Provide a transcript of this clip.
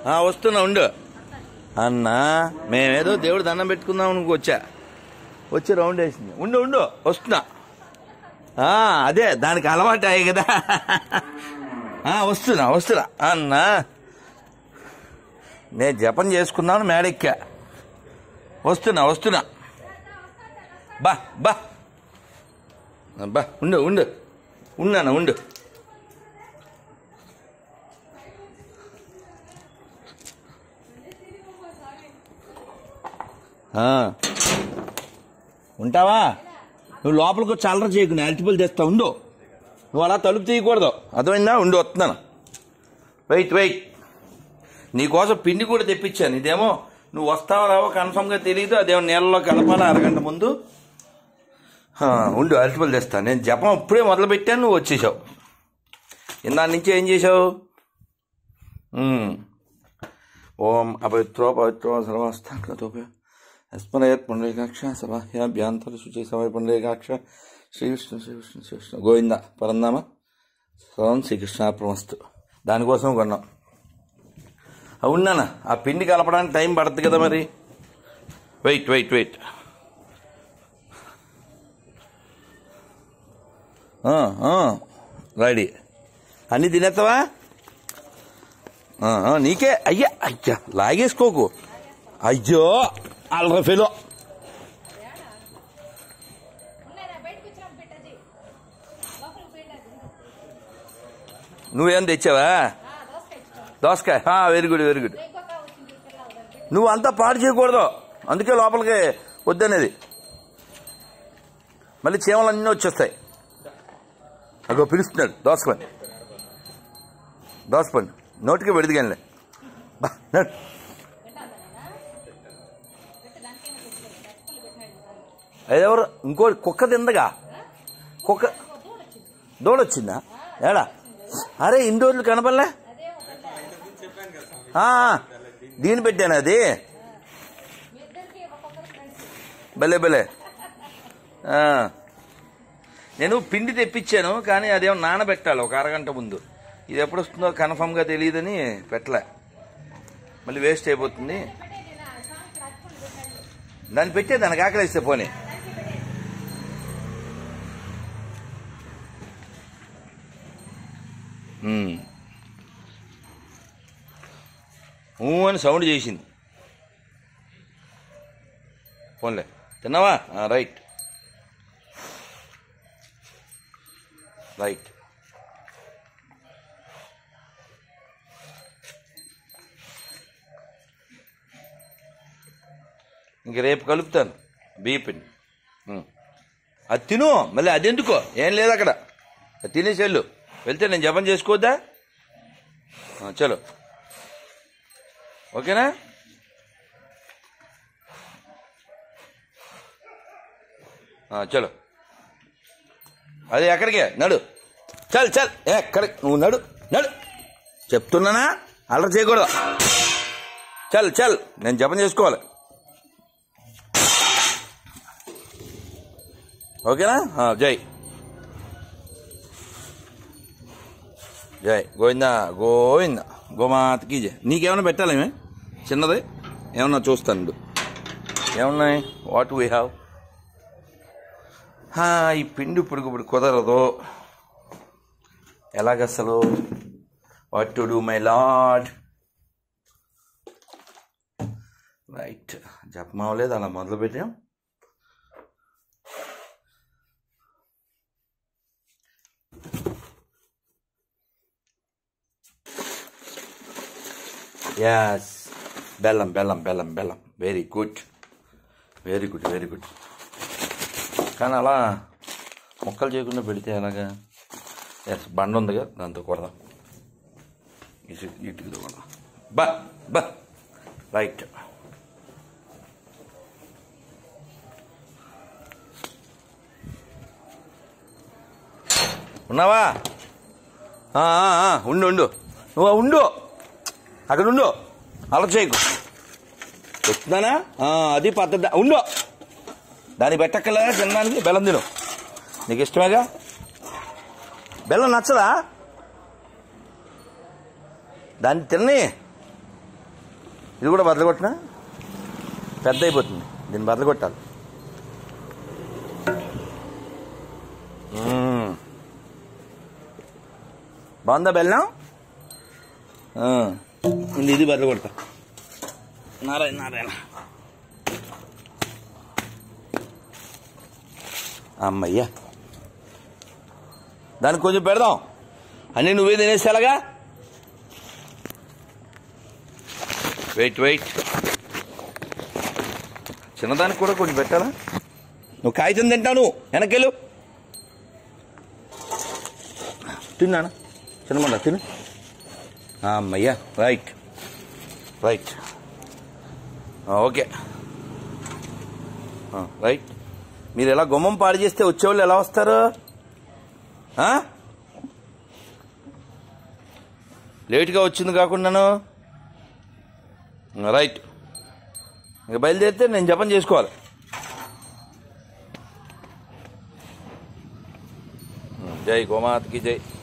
ఆ, వస్తున్నా ఉండు అన్నా మేమేదో దేవుడు దండం పెట్టుకుందాం అనుకు వచ్చా వచ్చి రౌండ్ వేసింది ఉండు ఉండు వస్తున్నా ఆ, అదే దానికి అలవాటు అయ్యి కదా ఆ, వస్తున్నా వస్తున్నా అన్నా నేను జపం చేసుకున్నాను మేడెక్కా వస్తున్నా వస్తున్నా బా బా బా ఉండు ఉండు ఉన్నాను ఉండు ఆ. ఉంటావా నువ్వు లోపలికి వచ్చి అల్లరి చేయకు నేను అరటిపళ్ళు తెస్తా ఉండు నువ్వు అలా తలుపు తీయకూడదు అర్థమైందా ఉండు వస్తున్నాను వెయిట్ వెయిట్ నీకోసం పిండి కూడా తెప్పించాను ఇదేమో నువ్వు వస్తావో రావో కన్ఫర్మ్గా తెలియదు అదేమో నీళ్ళలో కలపాలి అరగంట ముందు ఆ, ఉండు అరటిపళ్ళు తెస్తాను నేను జపం ఇప్పుడే మొదలు పెట్టాను నువ్వు వచ్చేసావు ఇందా నుంచి ఏం చేసావు ఉమ్. ఓం అపవిత్రో పవిత్రో సర్వస్థాకృతోప స్మరయత్ పుండరీకాక్ష సభాభ్యాంతర శుచి సభ పుండరీకాక్ష శ్రీకృష్ణ శ్రీకృష్ణ శ్రీకృష్ణ గోవింద పరందామ సర్వం శ్రీకృష్ణార్పణమస్తు దానికోసం కొన్నాం అవునానా ఆ పిండి కలపడానికి టైం పడుతుంది కదా మరి వెయిట్ వెయిట్ వెయిట్ రెడీ అన్నీ తినేస్తావా ఆ, ఆ, నీకే అయ్యా అయ్యా లాగేసుకోకు అయ్యో అల్ర ఫెలో ఉన్నారా బయటకు వచ్చిన పెట్టది లోపలికి పోయినది నువ్వేం తెచ్చావా దోసకాయ ఇష్టం దోసకాయ వెరీ గుడ్ వెరీ గుడ్ ఇంకొక వచ్చింది పిల్ల దాన్ని నువ్వు అంతా పాడు చేయకూడదు అందుకే లోపలికి వద్దనేది మళ్ళీ చీమలు అన్నీ వచ్చేస్తాయి అగో పిలుస్తున్నాడు దోసపండి దోసపండి నోటికి పెడిదిగానిలే బా నడు. అదెవరు ఇంకో కుక్క తిందగా కుక్క దూడొచ్చిందా ఏడా అరే ఇన్ని రోజులు కనపడలే ఆ, దీని పెట్టాను అది మీ ఇద్దరికి ఒక్కొక్కరు ఫ్రెండ్స్ భలే భలే ఆ. నేను పిండి తెప్పించాను కానీ అదేమో నానబెట్టాలి ఒక అరగంట ముందు ఇది ఎప్పుడు వస్తుందో కన్ఫామ్గా తెలియదని పెట్టలే మళ్ళీ వేస్ట్ అయిపోతుంది పెట్టేది నా సాంగ్ అట్టుకుని పెట్టండి దాన్ని పెట్టే దానికి ఆకలిస్తే పోనీ ఉమ్. ఊ అని సౌండ్ చేసింది పోన్లే తిన్నావా ఆ, రైట్ రైట్ ఇంక రేపు కలుపుతాను బీపిండి అది తిను మళ్ళీ అది ఎందుకో ఏం లేదు అక్కడ అది తినేసి వెళ్ళు వెళ్తే నేను జపం చేసుకోవద్దా ఆ, చలో ఓకేనా ఆ, చలో అది ఎక్కడికే నడు చల్ చల్ ఎక్కడ నువ్వు నడు నడు చెప్తున్నానా అల్లరి చేయకూడదు చల్ చల్ నేను జపం చేసుకోవాలి ఓకేనా ఆ, జై జై గోవిందా గోవింద గోమాతకి జై నీకేమైనా పెట్టాలేమే చిన్నది ఏమన్నా చూస్తాను ఉండు. ఏమున్నాయి వాట్ వీ హ్యావ్ ఈ పిండి ఇప్పుడు ఇప్పుడు కుదరదు ఎలాగసలు వాట్ టు డూ మై లాడ్ రైట్ జపం అవ్వలేదు అలా మొదలు పెట్టాం యాస్ బెల్లం బెల్లం బెల్లం బెల్లం very good very good very good కానీ అలా మొక్కలు చేయకుండా పెడితే ఎలాగా ఎస్ బండ ఉందిగా దాంతో కొడదాం ఇటు ఇటుకుతో కొడదాం బా బా రైట్ ఉన్నావా ఆ, ఆ, ఆ, ఉండు ఉండు నువ్వు ఉండు అక్కడ ఉండు అలా చేయకు చెప్తున్నానా ఆ, అది పద్ధతి ఉండు దాన్ని పెట్టక్కలే తినడానికి బెల్లం తిను నీకు ఇష్టమేగా బెల్లం నచ్చదా దాన్ని తిని ఇది కూడా బద్దలు కొట్టినా పెద్ద అయిపోతుంది దీన్ని బద్దలు కొట్టాలి మ్మ్. బాగుందా బెల్లం ఆ. ఇది ఇది బద్దలు కొడతా నారాయణ నారాయణ అమ్మయ్యా దానికి కొంచెం పెడదాం అన్నీ నువ్వే తినేసేలాగా వెయిట్ వెయిట్ చిన్నదానికి కూడా కొంచెం పెట్టాలా నువ్వు కాగితం తింటావు నువ్వు వెనకెళ్ళు తిన్నాను చిన్నమండ తిను ఆ, అమ్మయ్యా రైట్ రైట్ ఆ, ఓకే ఆ, రైట్ మీరు ఎలా గుమ్మం పాడు చేస్తే వచ్చేవాళ్ళు ఎలా వస్తారు ఆ? లేట్గా వచ్చింది కాకుండాను రైట్ ఇక బయలుదేరితే నేను జపం చేసుకోవాలి జై గోమాతకి జై